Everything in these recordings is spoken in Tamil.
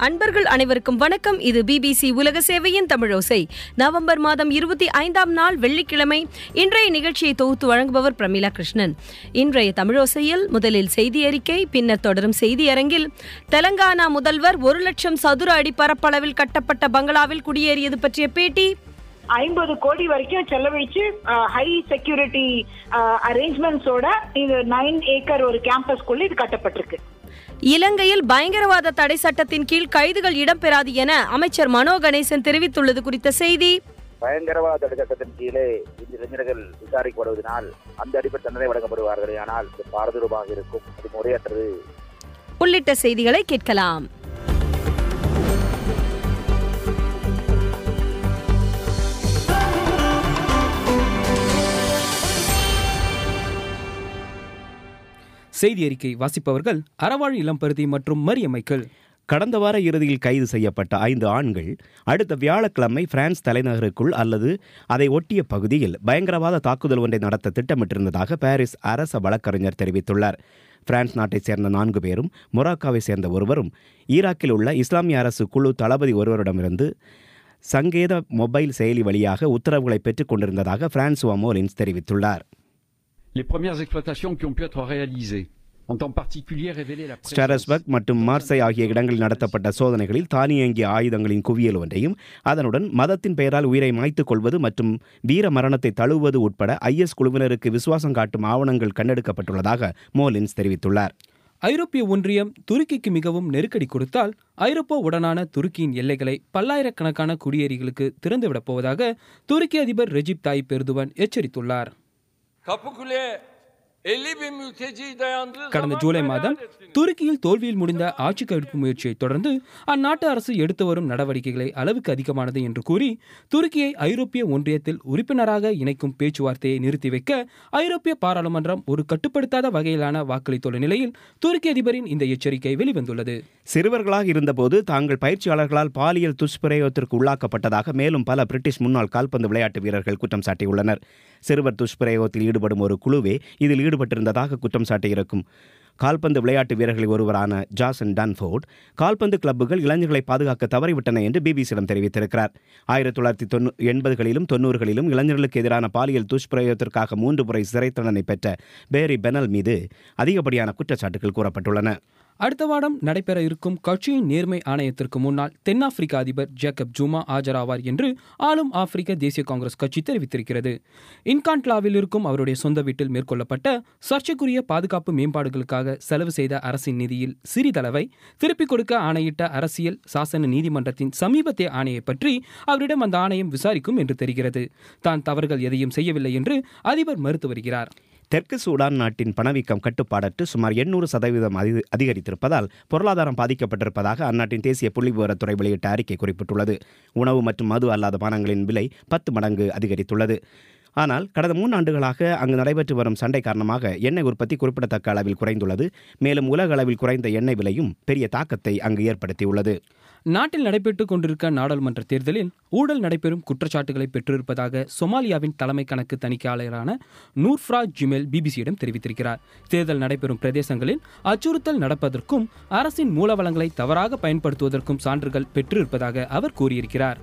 அன்பர்கள் அனைவருக்கும் வணக்கம் இது பிபிசி உலக சேவையின் தமிழோசை நவம்பர் மாதம் இருபத்தி ஐந்தாம் நாள் வெள்ளிக்கிழமை இன்றைய நிகழ்ச்சியை தொகுத்து வழங்குபவர் பிரமிளா கிருஷ்ணன் இன்றைய தமிழோசையில் முதலில் செய்தி அறிக்கை பின்னர் தொடரும் செய்தி அரங்கில் தெலங்கானா முதல்வர் ஒரு லட்சம் சதுர அடி பரப்பளவில் கட்டப்பட்ட பங்களாவில் குடியேறியது பற்றிய பேட்டி ஐம்பது கோடி வரைக்கும் செலவழிச்சு ஹை செக்யூரிட்டி அரேஞ்ச்மெண்ட்ஸோட இது நைன் ஏக்கர் ஒரு கேம்பஸ்குள்ள இது கட்டப்பட்டிருக்கு இலங்கையில் பயங்கரவாத தடை சட்டத்தின் கீழ் கைதுகள் இடம்பெறாது என அமைச்சர் மனோ கணேசன் தெரிவித்துள்ளது குறித்த செய்தி பயங்கரவாத தடை சட்டத்தின் கீழே இந்த இளைஞர்கள் விசாரிக்கப்படுவதனால் அந்த அடிப்படை தண்டனை வழங்கப்படுவார்களே ஆனால் இது பாரதூரமாக இருக்கும் அது முறையற்றது உள்ளிட்ட செய்திகளை கேட்கலாம் செய்தி அறிக்கை வாசிப்பவர்கள் அறவாழ் இளம்பருதி மற்றும் மரியமைக்கல் கடந்த வார இறுதியில் கைது செய்யப்பட்ட ஐந்து ஆண்கள் அடுத்த வியாழக்கிழமை பிரான்ஸ் தலைநகருக்குள் அல்லது அதை ஒட்டிய பகுதியில் பயங்கரவாத தாக்குதல் ஒன்றை நடத்த திட்டமிட்டிருந்ததாக பாரிஸ் அரச வழக்கறிஞர் தெரிவித்துள்ளார் பிரான்ஸ் நாட்டைச் சேர்ந்த நான்கு பேரும் மொராக்காவை சேர்ந்த ஒருவரும் ஈராக்கில் உள்ள இஸ்லாமிய அரசு குழு தளபதி ஒருவரிடமிருந்து சங்கேத மொபைல் செயலி வழியாக உத்தரவுகளை பெற்றுக் கொண்டிருந்ததாக பிரான்சுவா மோலின்ஸ் தெரிவித்துள்ளார் Les premières exploitations qui ont pu être réalisées ont en particulier révélé la présence ஸ்டாரஸ்பர்க் மற்றும் மார்சை ஆகிய இடங்களில் நடத்தப்பட்ட சோதனைகளில் தானியங்கிய ஆயுதங்களின் குவியல் ஒன்றையும் அதனுடன் மதத்தின் பெயரால் உயிரை மாய்த்துக் கொள்வது மற்றும் வீர மரணத்தை தழுவுவது உட்பட ஐஎஸ் குழுவினருக்கு விசுவாசம் காட்டும் ஆவணங்கள் கண்டெடுக்கப்பட்டுள்ளதாக மோலின்ஸ் தெரிவித்துள்ளார் ஐரோப்பிய ஒன்றியம் துருக்கிக்கு மிகவும் நெருக்கடி கொடுத்தால் ஐரோப்பா உடனான துருக்கியின் எல்லைகளை பல்லாயிரக்கணக்கான குடியேறிகளுக்கு திறந்துவிடப் போவதாக துருக்கி அதிபர் ரெஜிப் தாயிப் எர்துவான் எச்சரித்துள்ளார் Kapıkule 50 bin mülteci dayandığı கடந்த zaman ஜூலை neler மாதம் ettiniz? துருக்கியில் தோல்வியில் முடிந்த ஆட்சி கவிழ்ப்பு முயற்சியை தொடர்ந்து அந்நாட்டு அரசு எடுத்து வரும் நடவடிக்கைகளை அளவுக்கு அதிகமானது என்று கூறி துருக்கியை ஐரோப்பிய ஒன்றியத்தில் உறுப்பினராக இணைக்கும் பேச்சுவார்த்தையை நிறுத்தி வைக்க ஐரோப்பிய பாராளுமன்றம் ஒரு கட்டுப்படுத்தாத வகையிலான வாக்களித்துள்ள நிலையில் துருக்கி அதிபரின் இந்த எச்சரிக்கை வெளிவந்துள்ளது சிறுவர்களாக இருந்தபோது தாங்கள் பயிற்சியாளர்களால் பாலியல் துஷ்பிரயோகத்திற்கு உள்ளாக்கப்பட்டதாக மேலும் பல பிரிட்டிஷ் முன்னாள் கால்பந்து விளையாட்டு வீரர்கள் குற்றம் சாட்டியுள்ளனர் சிறுவர் துஷ்பிரயோகத்தில் ஈடுபடும் ஒரு குழுவே இதில் ஈடுபட்டிருந்ததாக குற்றம் சாட்டியிருக்கும் கால்பந்து விளையாட்டு வீரர்களில் ஒருவரான ஜாசன் டன்ஃபோர்ட் கால்பந்து கிளப்புகள் இளைஞர்களை பாதுகாக்க தவறிவிட்டன என்று பிபிசியிடம் தெரிவித்திருக்கிறார் ஆயிரத்தி தொள்ளாயிரத்தி தொண்ணூ எண்பதுகளிலும் தொண்ணூறுகளிலும் இளைஞர்களுக்கு எதிரான பாலியல் துஷ்பிரயோகத்திற்காக மூன்று முறை சிறை தண்டனை பெற்ற பேரி பெனல் மீது அதிகப்படியான குற்றச்சாட்டுகள் கூறப்பட்டுள்ளன அடுத்த வாரம் நடைபெற இருக்கும் கட்சியின் நேர்மை ஆணையத்திற்கு முன்னால் தென்னாப்பிரிக்க அதிபர் ஜேக்கப் ஜூமா ஆஜராவார் என்று ஆளும் ஆப்பிரிக்க தேசிய காங்கிரஸ் கட்சி தெரிவித்திருக்கிறது இன்கான்ட்லாவில் இருக்கும் அவருடைய சொந்த வீட்டில் மேற்கொள்ளப்பட்ட சர்ச்சைக்குரிய பாதுகாப்பு மேம்பாடுகளுக்காக செலவு செய்த அரசின் நிதியில் சிறிதளவை திருப்பிக் கொடுக்க ஆணையிட்ட அரசியல் சாசன நீதிமன்றத்தின் சமீபத்திய ஆணையை பற்றி அவரிடம் அந்த ஆணையம் விசாரிக்கும் என்று தெரிகிறது தான் தவறுகள் எதையும் செய்யவில்லை என்று அதிபர் மறுத்து வருகிறார் தெற்கு சூடான் நாட்டின் பணவீக்கம் கட்டுப்பாடற்று சுமார் எண்ணூறு சதவீதம் அதி அதிகரித்திருப்பதால் பொருளாதாரம் பாதிக்கப்பட்டிருப்பதாக அந்நாட்டின் தேசிய புள்ளிவிவரத்துறை வெளியிட்ட அறிக்கை குறிப்பிட்டுள்ளது உணவு மற்றும் மது அல்லாத பானங்களின் விலை பத்து மடங்கு அதிகரித்துள்ளது ஆனால் கடந்த மூன்று ஆண்டுகளாக அங்கு நடைபெற்று வரும் சண்டை காரணமாக எண்ணெய் உற்பத்தி குறிப்பிடத்தக்க அளவில் குறைந்துள்ளது மேலும் உலக அளவில் குறைந்த எண்ணெய் விலையும் பெரிய தாக்கத்தை அங்கு ஏற்படுத்தியுள்ளது நாட்டில் நடைபெற்றுக் கொண்டிருக்க நாடாளுமன்ற தேர்தலில் ஊழல் நடைபெறும் குற்றச்சாட்டுகளை பெற்றிருப்பதாக சொமாலியாவின் தலைமை கணக்கு தணிக்கையாளரான நூர்ஃப்ரா ஜிமெல் பிபிசியிடம் தெரிவித்திருக்கிறார் தேர்தல் நடைபெறும் பிரதேசங்களில் அச்சுறுத்தல் நடப்பதற்கும் அரசின் மூலவளங்களை தவறாக பயன்படுத்துவதற்கும் சான்றுகள் பெற்றிருப்பதாக அவர் கூறியிருக்கிறார்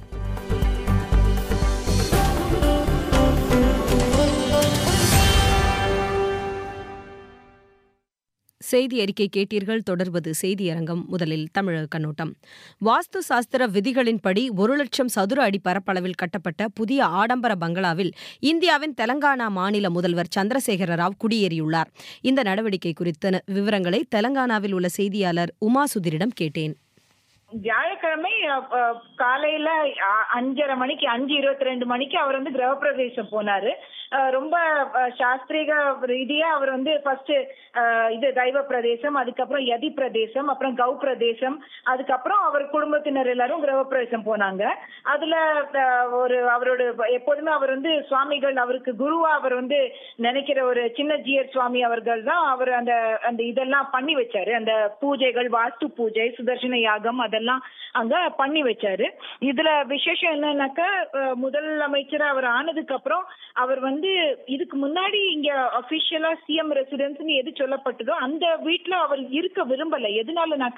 செய்தி அறிக்கை கேட்டீர்கள் தொடர்வது செய்தியரங்கம் முதலில் தமிழக கண்ணோட்டம் வாஸ்து சாஸ்திர விதிகளின்படி ஒரு லட்சம் சதுர அடி பரப்பளவில் கட்டப்பட்ட புதிய ஆடம்பர பங்களாவில் இந்தியாவின் தெலங்கானா மாநில முதல்வர் சந்திரசேகர ராவ் குடியேறியுள்ளார் இந்த நடவடிக்கை குறித்த விவரங்களை தெலங்கானாவில் உள்ள செய்தியாளர் உமா சுதிரிடம் கேட்டேன் வியாழக்கிழமை அஹ், அஹ், காலையில அ- அஞ்சரை மணிக்கு அஞ்சு இருபத்தி ரெண்டு மணிக்கு அவர் வந்து கிரகப்பிரவேசம் போனாரு அஹ், ரொம்ப அஹ், சாஸ்திரீக ரீதியா அவர் வந்து ஃபர்ஸ்ட் இது தெய்வ பிரதேசம் அதுக்கப்புறம் யதி பிரதேசம் அப்புறம் கௌ பிரதேசம் அதுக்கப்புறம் அவர் குடும்பத்தினர் எல்லாரும் கிரகப்பிரவேசம் போனாங்க அதுல அஹ், ஒரு அவரோட எப்போதுமே அவர் வந்து சுவாமிகள் அவருக்கு குருவா அவர் வந்து நினைக்கிற ஒரு சின்ன ஜியர் சுவாமி அவர்கள் தான் அவர் அந்த அந்த இதெல்லாம் பண்ணி வச்சாரு அந்த பூஜைகள் வாஸ்து பூஜை சுதர்சன யாகம் அதெல்லாம் அங்க பண்ணி வச்சாரு இதுல விசேஷம் என்னன்னாக்க அஹ், முதல் அமைச்சர் அவர் ஆனதுக்கு அப்புறம் அவர் வந்து இதுக்கு முன்னாடி இங்க அபிஷியலா சிஎம் ரெசிடென்ஸ்னு எது சொல்லப்பட்டதோ அந்த வீட்ல அவர் இருக்க விரும்பல எதனாலனாக்க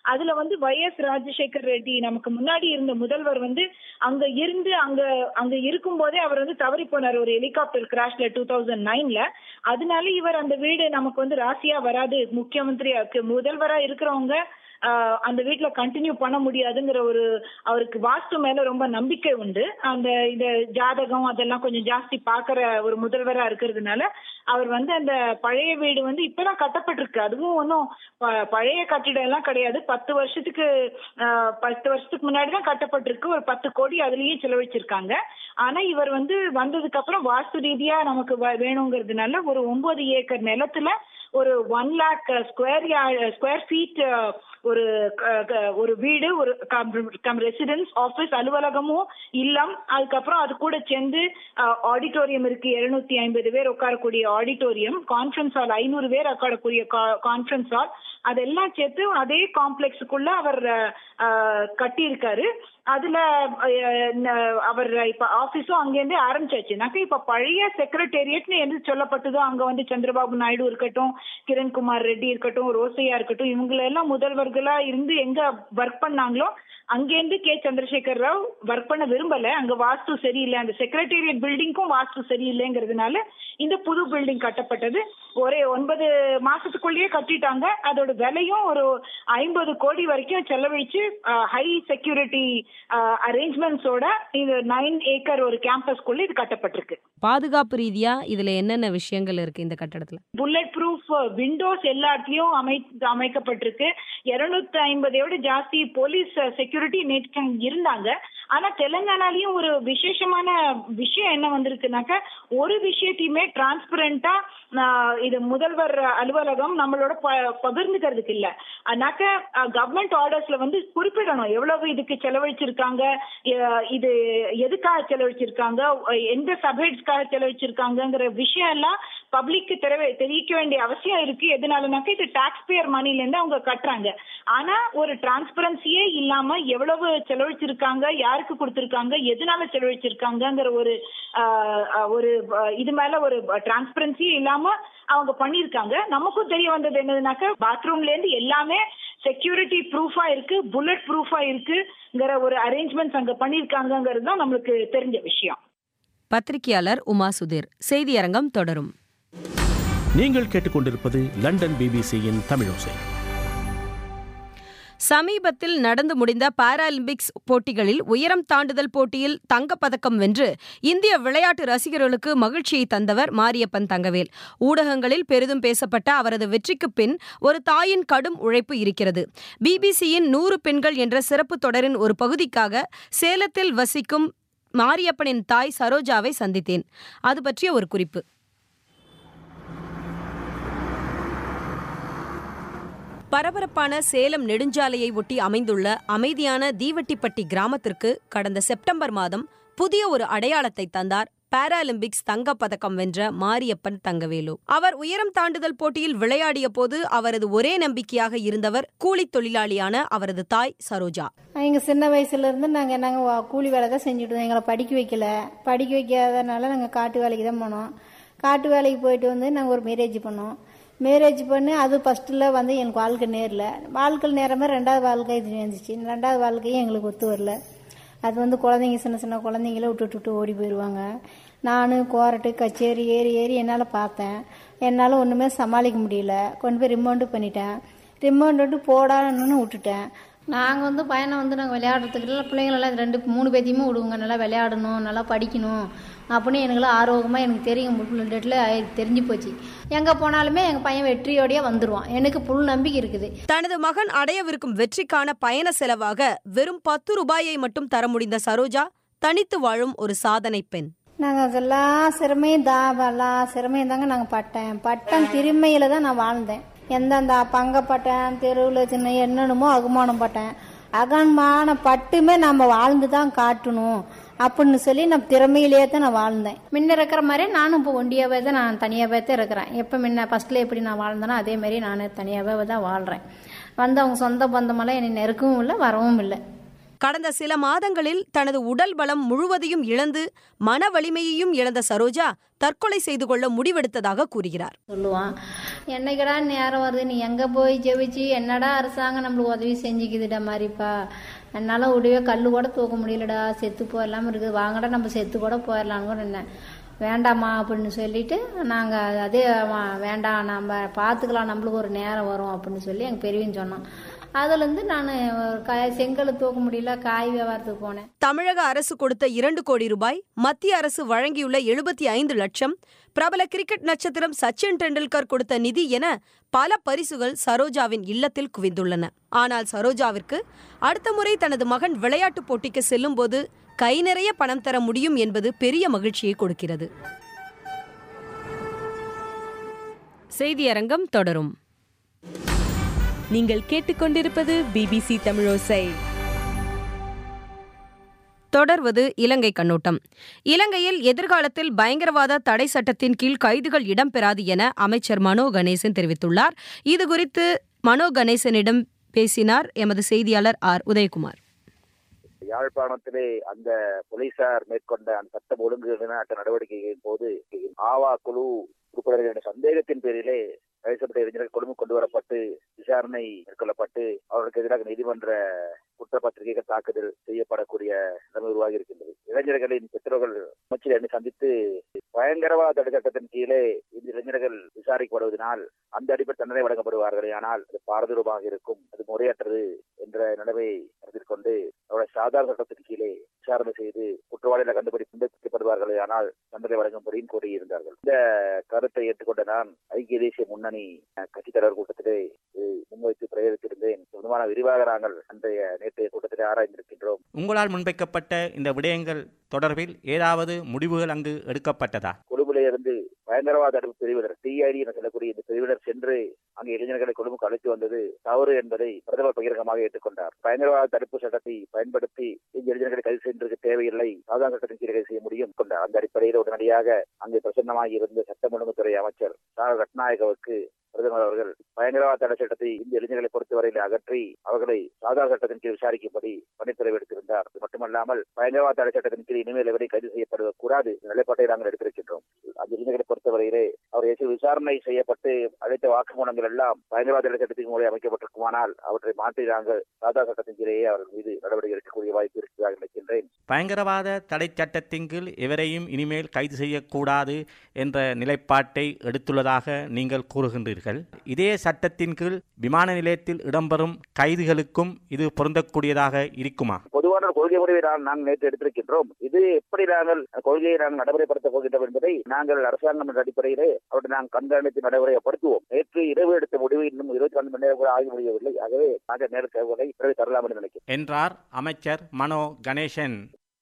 அதுல வந்து வைஎஸ் ராஜசேகர் ரெட்டி நமக்கு முன்னாடி இருந்த முதல்வர் வந்து அங்க இருந்து அங்க அங்க இருக்கும் போதே அவர் வந்து தவறி போனார் ஒரு ஹெலிகாப்டர் கிராஷ்ல டூ தௌசண்ட் நைன்ல அதனால இவர் அந்த வீடு நமக்கு வந்து ராசியா வராது முக்கியமந்திரி முதல்வரா இருக்கிறவங்க ஆஹ் அந்த வீட்ல கண்டினியூ பண்ண முடியாதுங்கிற ஒரு அவருக்கு வாஸ்து மேல ரொம்ப நம்பிக்கை உண்டு அந்த இந்த ஜாதகம் அதெல்லாம் கொஞ்சம் ஜாஸ்தி பாக்குற ஒரு முதல்வரா இருக்கிறதுனால அவர் வந்து அந்த பழைய வீடு வந்து இப்பதான் கட்டப்பட்டிருக்கு அதுவும் ஒன்றும் பழைய கட்டிடம் எல்லாம் கிடையாது பத்து வருஷத்துக்கு ஆஹ் பத்து வருஷத்துக்கு முன்னாடி தான் கட்டப்பட்டிருக்கு ஒரு பத்து கோடி அதுலயும் செலவழிச்சிருக்காங்க ஆனா இவர் வந்து வந்ததுக்கு அப்புறம் வாஸ்து ரீதியா நமக்கு வ- வேணுங்கிறதுனால ஒரு ஒன்பது ஏக்கர் நிலத்துல ஒரு one lakh square square feet ஒரு க- க- ஒரு வீடு ஒரு கம் ரெசிடென்ஸ் ஆபீஸ் அலுவலகமும் இல்லம் அதுக்கப்புறம் அது கூட சேர்ந்து ஆடிட்டோரியம் இருக்கு எழுநூத்தி ஐம்பது பேர் உட்காரக்கூடிய ஆடிட்டோரியம் கான்ஃபரன்ஸ் ஹால் ஐநூறு பேர் உட்காரக்கூடிய கான்ஃபரன்ஸ் ஹால் அதெல்லாம் சேர்த்து அதே காம்ப்ளெக்ஸுக்குள்ள அவர் அஹ், கட்டியிருக்காரு அதுல அஹ், ந- அவர் இப்ப ஆபீஸும் அங்கேருந்தே ஆரம்பிச்சாச்சுனாக்க இப்ப பழைய செக்ரட்டேரியட்னு எது சொல்லப்பட்டதோ அங்க வந்து சந்திரபாபு நாயுடு இருக்கட்டும் கிரண்குமார் ரெட்டி இருக்கட்டும் ரோசையா இருக்கட்டும் இவங்க எல்லாம் முதல்வர்களா இருந்து எங்க ஒர்க் பண்ணாங்களோ அங்கேருந்து கே சந்திரசேகர் ராவ் ஒர்க் பண்ண விரும்பல அங்க வாஸ்து சரியில்லை அந்த செக்ரட்டேரியட் பில்டிங்க்கும் வாஸ்து சரியில்லைங்கிறதுனால இந்த புது பில்டிங் கட்டப்பட்டது ஒரே ஒன்பது மாசத்துக்குள்ளேயே கட்டிட்டாங்க அதோட விலையும் ஒரு ஐம்பது கோடி வரைக்கும் செலவழிச்சு ஹை செக்யூரிட்டி அரேஞ்ச்மெண்ட்ஸோட இது நைன் ஏக்கர் ஒரு கேம்பஸ்க்குள்ள இது கட்டப்பட்டிருக்கு பாதுகாப்பு ரீதியா இதுல என்னென்ன விஷயங்கள் இருக்கு இந்த கட்டடத்துல புல்லட் ப்ரூஃப் விண்டோஸ் எல்லாத்துலயும் அமை அமைக்கப்பட்டிருக்கு இருநூத்தி ஐம்பதையோட ஜாஸ்தி போலீஸ் செக்யூரிட்டி நேற்று இருந்தாங்க ஆனா தெலுங்கானாலையும் ஒரு விசேஷமான விஷயம் என்ன வந்திருக்குனாக்க ஒரு விஷயத்தையுமே டிரான்ஸ்பரண்டா இது முதல்வர் அலுவலகம் நம்மளோட ப- பகிர்ந்துக்கிறதுக்கு இல்ல அதனாக்க கவர்மெண்ட் ஆர்டர்ஸ்ல வந்து குறிப்பிடணும் எவ்வளவு இதுக்கு செலவழிச்சிருக்காங்க எ- இது எதுக்காக செலவழிச்சிருக்காங்க எந்த சப்ஹெட்ஸ்க்காக செலவழிச்சிருக்காங்கங்கிற விஷயம் எல்லாம் பப்ளிக்கு தெரிய தெரிவிக்க வேண்டிய அவசியம் இருக்கு எதனாலனாக்க இது டாக்ஸ் பேயர் மணில இருந்து அவங்க கட்டுறாங்க ஆனா ஒரு டிரான்ஸ்பரன்சியே இல்லாம எவ்வளவு செலவழிச்சிருக்காங்க யாருக்கு கொடுத்திருக்காங்க எதனால செலவழிச்சிருக்காங்கங்கிற ஒரு ஆஹ், ஆஹ், ஒரு ஆஹ், இது மேல ஒரு டிரான்ஸ்பரன்சியே இல்லாம அவங்க பண்ணிருக்காங்க நமக்கும் தெரிய வந்தது என்னதுனாக்க பாத்ரூம்ல இருந்து எல்லாமே செக்யூரிட்டி ப்ரூஃபா இருக்கு புல்லட் ப்ரூஃபா இருக்குங்கிற ஒரு அரேஞ்ச்மெண்ட்ஸ் அங்க பண்ணிருக்காங்கங்கிறது தான் நம்மளுக்கு தெரிஞ்ச விஷயம் பத்திரிகையாளர் உமா சுதீர் செய்தியரங்கம் தொடரும் நீங்கள் கேட்டுக்கொண்டிருப்பது லண்டன் பிபிசியின் தமிழோசை சமீபத்தில் நடந்து முடிந்த பாராலிம்பிக்ஸ் போட்டிகளில் உயரம் தாண்டுதல் போட்டியில் தங்கப்பதக்கம் வென்று இந்திய விளையாட்டு ரசிகர்களுக்கு மகிழ்ச்சியை தந்தவர் மாரியப்பன் தங்கவேல் ஊடகங்களில் பெரிதும் பேசப்பட்ட அவரது வெற்றிக்கு பின் ஒரு தாயின் கடும் உழைப்பு இருக்கிறது பிபிசியின் நூறு பெண்கள் என்ற சிறப்பு தொடரின் ஒரு பகுதிக்காக சேலத்தில் வசிக்கும் மாரியப்பனின் தாய் சரோஜாவை சந்தித்தேன் அது பற்றிய ஒரு குறிப்பு பரபரப்பான சேலம் நெடுஞ்சாலையை ஒட்டி அமைந்துள்ள அமைதியான தீவட்டிப்பட்டி கிராமத்திற்கு கடந்த செப்டம்பர் மாதம் புதிய ஒரு அடையாளத்தை தந்தார் பாராலிம்பிக்ஸ் தங்கப் பதக்கம் வென்ற மாரியப்பன் தங்கவேலு அவர் உயரம் தாண்டுதல் போட்டியில் விளையாடிய போது அவரது ஒரே நம்பிக்கையாக இருந்தவர் கூலித் தொழிலாளியான அவரது தாய் சரோஜா எங்கள் சின்ன வயசுல இருந்து நாங்கள் நாங்கள் கூலி வேலை தான் செஞ்சுட்டு இருந்தோம் எங்களை படிக்க வைக்கல படிக்க வைக்காதனால நாங்கள் காட்டு வேலைக்கு தான் போனோம் காட்டு வேலைக்கு போயிட்டு வந்து நாங்கள் ஒரு மேரேஜ் பண்ணோம் மேரேஜ் பண்ணி அது ஃபஸ்ட்டில் வந்து எனக்கு வாழ்க்கை நேரில் வாழ்க்கை நேரமே ரெண்டாவது வாழ்க்கை இது வந்துச்சு ரெண்டாவது வாழ்க்கையும் எங்களுக்கு ஒத்து வரல அது வந்து குழந்தைங்க சின்ன சின்ன குழந்தைங்கள விட்டு விட்டு ஓடி போயிடுவாங்க நான் கோரட்டு கச்சேரி ஏறி ஏறி என்னால் பார்த்தேன் என்னால் ஒன்றுமே சமாளிக்க முடியல கொண்டு போய் ரிமௌண்டு பண்ணிட்டேன் ரிமௌண்டு போடான்னு விட்டுட்டேன் நாங்கள் வந்து பையனை வந்து நாங்கள் விளையாடுறதுக்கு இல்லை பிள்ளைங்களெல்லாம் ரெண்டு மூணு பேத்தையுமே விடுவோங்க நல்லா விளையாடணும் நல்லா படிக்கணும் அப்படின்னு எனக்குலாம் ஆர்வமாக எனக்கு தெரியும் டேட்டில் தெரிஞ்சு போச்சு எங்கே போனாலுமே எங்கள் பையன் வெற்றியோடயே வந்துடுவான் எனக்கு புல் நம்பிக்கை இருக்குது தனது மகன் அடையவிருக்கும் வெற்றிக்கான பயண செலவாக வெறும் பத்து ரூபாயை மட்டும் தர முடிந்த சரோஜா தனித்து வாழும் ஒரு சாதனை பெண் நாங்கள் அதெல்லாம் சிரமையும் தான் எல்லாம் சிரமையும் தாங்க நாங்கள் பட்டேன் பட்டம் திருமையில தான் நான் வாழ்ந்தேன் எந்தெந்த பங்கப்பட்டேன் தெருவில் சின்ன என்னென்னமோ அகுமானம் பட்டேன் அகமான பட்டுமே நம்ம வாழ்ந்து தான் காட்டணும் அப்படின்னு சொல்லி நான் திறமையிலேயே தான் நான் வாழ்ந்தேன் முன்ன இருக்கிற மாதிரி நானும் இப்போ ஒண்டியாவே தான் நான் தனியாகவே தான் இருக்கிறேன் எப்போ முன்ன ஃபஸ்ட்டில் எப்படி நான் வாழ்ந்தேனோ அதே மாதிரி நான் தனியாகவே தான் வாழ்கிறேன் வந்து அவங்க சொந்த பந்தமெல்லாம் என்னை நெருக்கவும் இல்லை வரவும் இல்லை கடந்த சில மாதங்களில் தனது உடல் பலம் முழுவதையும் இழந்து மன வலிமையையும் இழந்த சரோஜா தற்கொலை செய்து கொள்ள முடிவெடுத்ததாக கூறுகிறார் சொல்லுவான் என்னைக்கடா நேரம் வருது நீ எங்கே போய் ஜெபிச்சு என்னடா அரசாங்கம் நம்மளுக்கு உதவி செஞ்சுக்குதுடா மாதிரிப்பா என்னால் விடவே கல் கூட தூக்க முடியலடா செத்து போயிடலாம இருக்குது வாங்கடா நம்ம செத்து கூட போயிடலான்னு கூட இருந்தேன் வேண்டாம்மா அப்படின்னு சொல்லிட்டு நாங்கள் அதே வா- வேண்டாம் நம்ம பார்த்துக்கலாம் நம்மளுக்கு ஒரு நேரம் வரும் அப்படின்னு சொல்லி எங்கள் பெரியவன் சொன்னோம் அதுலேருந்து நான் காய் செங்கல் தூக்க முடியல காய் வியாபாரத்துக்கு போனேன் தமிழக அரசு கொடுத்த இரண்டு கோடி ரூபாய் மத்திய அரசு வழங்கியுள்ள எழுபத்தி ஐந்து லட்சம் பிரபல கிரிக்கெட் நட்சத்திரம் சச்சின் டெண்டுல்கர் கொடுத்த நிதி என பல பரிசுகள் சரோஜாவின் இல்லத்தில் குவிந்துள்ளன ஆனால் சரோஜாவிற்கு அடுத்த முறை தனது மகன் விளையாட்டுப் போட்டிக்கு செல்லும்போது கை நிறைய பணம் தர முடியும் என்பது பெரிய மகிழ்ச்சியை கொடுக்கிறது செய்தியரங்கம் தொடரும் நீங்கள் கேட்டுக்கொண்டிருப்பது பிபிசி தமிழோசை தொடர்வது இலங்கை கண்ணோட்டம் இலங்கையில் எதிர்காலத்தில் பயங்கரவாத தடை சட்டத்தின் கீழ் கைதுகள் இடம்பெறாது என அமைச்சர் மனோ கணேசன் தெரிவித்துள்ளார் இதுகுறித்து மனோ கணேசனிடம் பேசினார் எமது செய்தியாளர் ஆர் உதயகுமார் யாழ்ப்பாணத்திலே அந்த போலீசார் மேற்கொண்ட அந்த சட்டம் ஒழுங்கு நிலைநாட்ட நடவடிக்கைகளின் போது ஆவா குழு உறுப்பினர்கள் என்ற சந்தேகத்தின் பேரிலே கைசப்பட்ட இளைஞர்கள் கொழும்பு கொண்டு வரப்பட்டு விசாரணை மேற்கொள்ளப்பட்டு அவர்களுக்கு எதிராக நீதிமன்ற குற்றப்பத்திரிகைகள் தாக்குதல் செய்யப்படக்கூடிய நிலைமை உருவாகி இருக்கின்றது இளைஞர்களின் பெற்றோர்கள் அமைச்சரை அணி சந்தித்து பயங்கரவாத தடை சட்டத்தின் கீழே இந்த இளைஞர்கள் விசாரிக்கப்படுவதனால் அந்த அடிப்படை தண்டனை வழங்கப்படுவார்களே ஆனால் அது பாரதூரமாக இருக்கும் அது முறையற்றது என்ற நிலைமையை கருத்தில் கொண்டு அவருடைய சாதாரண சட்டத்தின் கீழே விசாரணை செய்து குற்றவாளிகளை கண்டுபிடிக்கப்படுவார்களே ஆனால் தண்டனை வழங்கும்படியும் கூறியிருந்தார்கள் இந்த கருத்தை ஏற்றுக்கொண்ட நான் ஐக்கிய தேசிய முன்னணி அஹ், கட்சித் தலைவர் கூட்டத்திலே இதை முன்வைத்து பிரயோகித்திருந்தேன் இது விதமான விரிவாக நாங்கள் அன்றைய நேற்றைய கூட்டத்திலே ஆராய்ந்திருக்கின்றோம் உங்களால் முன்வைக்கப்பட்ட இந்த விடயங்கள் தொடர்பில் ஏதாவது முடிவுகள் அங்கு எடுக்கப்பட்டதா கொழும்பிலே இருந்து பயங்கரவாத தடுப்பு பிரிவினர் டிஐடி என சொல்லக்கூடிய இந்த பிரிவினர் சென்று அங்கு இளைஞர்களை கொழும்புக்கு அழைத்து வந்தது தவறு என்பதை பிரதமர் பகிரங்கமாக ஏற்றுக்கொண்டார் பயங்கரவாத தடுப்பு சட்டத்தை பயன்படுத்தி இந்த இளைஞர்களை கைது செய்வதற்கு தேவையில்லை சாதாரண சட்டத்தின் கீழ் கைது செய்ய முடியும் கொண்டார் அந்த அடிப்படையில் உடனடியாக அங்கு பிரசன்னமாக இருந்த சட்டம் ஒழுங்குத்துறை அமைச்சர் சார ரட்நாயகவுக்கு பிரதமர் அவர்கள் பயங்கரவாத தடை சட்டத்தை இந்த இளைஞர்களை பொறுத்தவரையில் அகற்றி அவர்களை சாதாரண சட்டத்தின் கீழ் விசாரிக்கும்படி பணித்துறை எடுத்திருந்தார் அது மட்டுமல்லாமல் பயங்கரவாத தடை சட்டத்தின் கீழ் இனிமேல் எவரை கைது செய்யப்படக்கூடாது இந்த நிலைப்பாட்டை நாங்கள் எடுத்திருக்கின்றோம் அந்த இளைஞர்களை பொறுத்தவரையிலே அவர் ஏற்று விசாரணை செய்யப்பட்டு அழைத்த வாக்குமூலங்கள் எல்லாம் பயங்கரவாத தடை சட்டத்தின் மூலம் அமைக்கப்பட்டிருக்குமானால் அவற்றை மாற்றி நாங்கள் சாதாரண சட்டத்தின் கீழேயே அவர்கள் மீது நடவடிக்கை எடுக்கக்கூடிய வாய்ப்பு இருக்கிறதாக நினைக்கின்றேன் பயங்கரவாத தடை சட்டத்தின் கீழ் எவரையும் இனிமேல் கைது செய்யக்கூடாது என்ற நிலைப்பாட்டை எடுத்துள்ளதாக நீங்கள் கூறுகின்றீர்கள் இதே சட்டத்தின் கீழ் விமான நிலையத்தில் இடம்பெறும் கைதுகளுக்கும் இது பொருந்தக்கூடியதாக இருக்குமா பொதுவான ஒரு கொள்கை முடிவை நான் நாங்கள் நேற்று எடுத்திருக்கின்றோம் இது எப்படி நாங்கள் கொள்கையை நாங்கள் நடைமுறைப்படுத்தப் போகின்றோம் என்பதை நாங்கள் அரசாங்கம் என்ற அடிப்படையிலே அவற்றை நாங்கள் கண்காணித்து நடைமுறைப்படுத்துவோம் நேற்று இரவு எடுத்த முடிவு இன்னும் இருபத்தி நான்கு மணி நேரம் கூட ஆகி முடியவில்லை ஆகவே நாங்கள் நேர தேவைகளை பிறகு தரலாம் என்று நினைக்கிறேன் என்றார் அமைச்சர் மனோ கணேசன்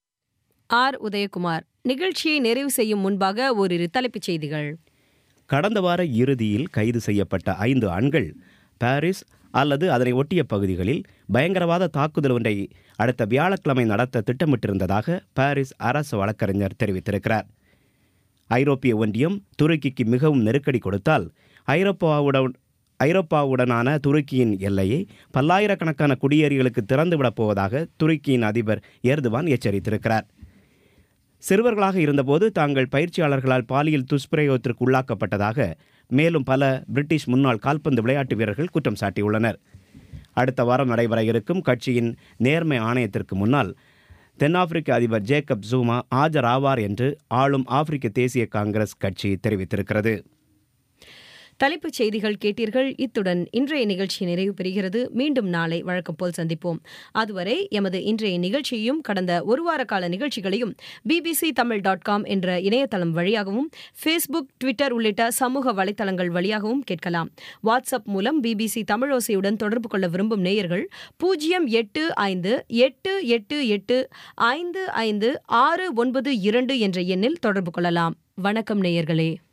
ஆர் உதயகுமார் நிகழ்ச்சியை நிறைவு செய்யும் முன்பாக ஓரிரு தலைப்புச் செய்திகள் கடந்த வார இறுதியில் கைது செய்யப்பட்ட ஐந்து ஆண்கள் பாரிஸ் அல்லது அதனை ஒட்டிய பகுதிகளில் பயங்கரவாத தாக்குதல் ஒன்றை அடுத்த வியாழக்கிழமை நடத்த திட்டமிட்டிருந்ததாக பாரிஸ் அரசு வழக்கறிஞர் தெரிவித்திருக்கிறார் ஐரோப்பிய ஒன்றியம் துருக்கிக்கு மிகவும் நெருக்கடி கொடுத்தால் ஐரோப்பாவுடன் ஐரோப்பாவுடனான துருக்கியின் எல்லையை பல்லாயிரக்கணக்கான குடியேறிகளுக்கு திறந்துவிடப் போவதாக துருக்கியின் அதிபர் எர்துவான் எச்சரித்திருக்கிறார் சிறுவர்களாக இருந்தபோது தாங்கள் பயிற்சியாளர்களால் பாலியல் துஷ்பிரயோகத்திற்கு உள்ளாக்கப்பட்டதாக மேலும் பல பிரிட்டிஷ் முன்னாள் கால்பந்து விளையாட்டு வீரர்கள் குற்றம் சாட்டியுள்ளனர் அடுத்த வாரம் நடைபெற இருக்கும் கட்சியின் நேர்மை ஆணையத்திற்கு முன்னால் தென்னாப்பிரிக்க அதிபர் ஜேக்கப் ஜூமா ஆஜராவார் என்று ஆளும் ஆப்பிரிக்க தேசிய காங்கிரஸ் கட்சி தெரிவித்திருக்கிறது தலைப்புச் செய்திகள் கேட்டீர்கள் இத்துடன் இன்றைய நிகழ்ச்சி நிறைவு பெறுகிறது மீண்டும் நாளை வழக்கம் போல் சந்திப்போம் அதுவரை எமது இன்றைய நிகழ்ச்சியையும் கடந்த ஒரு வார கால நிகழ்ச்சிகளையும் பிபிசி தமிழ் டாட் காம் என்ற இணையதளம் வழியாகவும் ஃபேஸ்புக் ட்விட்டர் உள்ளிட்ட சமூக வலைதளங்கள் வழியாகவும் கேட்கலாம் வாட்ஸ்அப் மூலம் பிபிசி தமிழோசையுடன் தொடர்பு கொள்ள விரும்பும் நேயர்கள் பூஜ்ஜியம் எட்டு ஐந்து எட்டு எட்டு எட்டு ஐந்து ஐந்து ஆறு ஒன்பது இரண்டு என்ற எண்ணில் தொடர்பு கொள்ளலாம் வணக்கம் நேயர்களே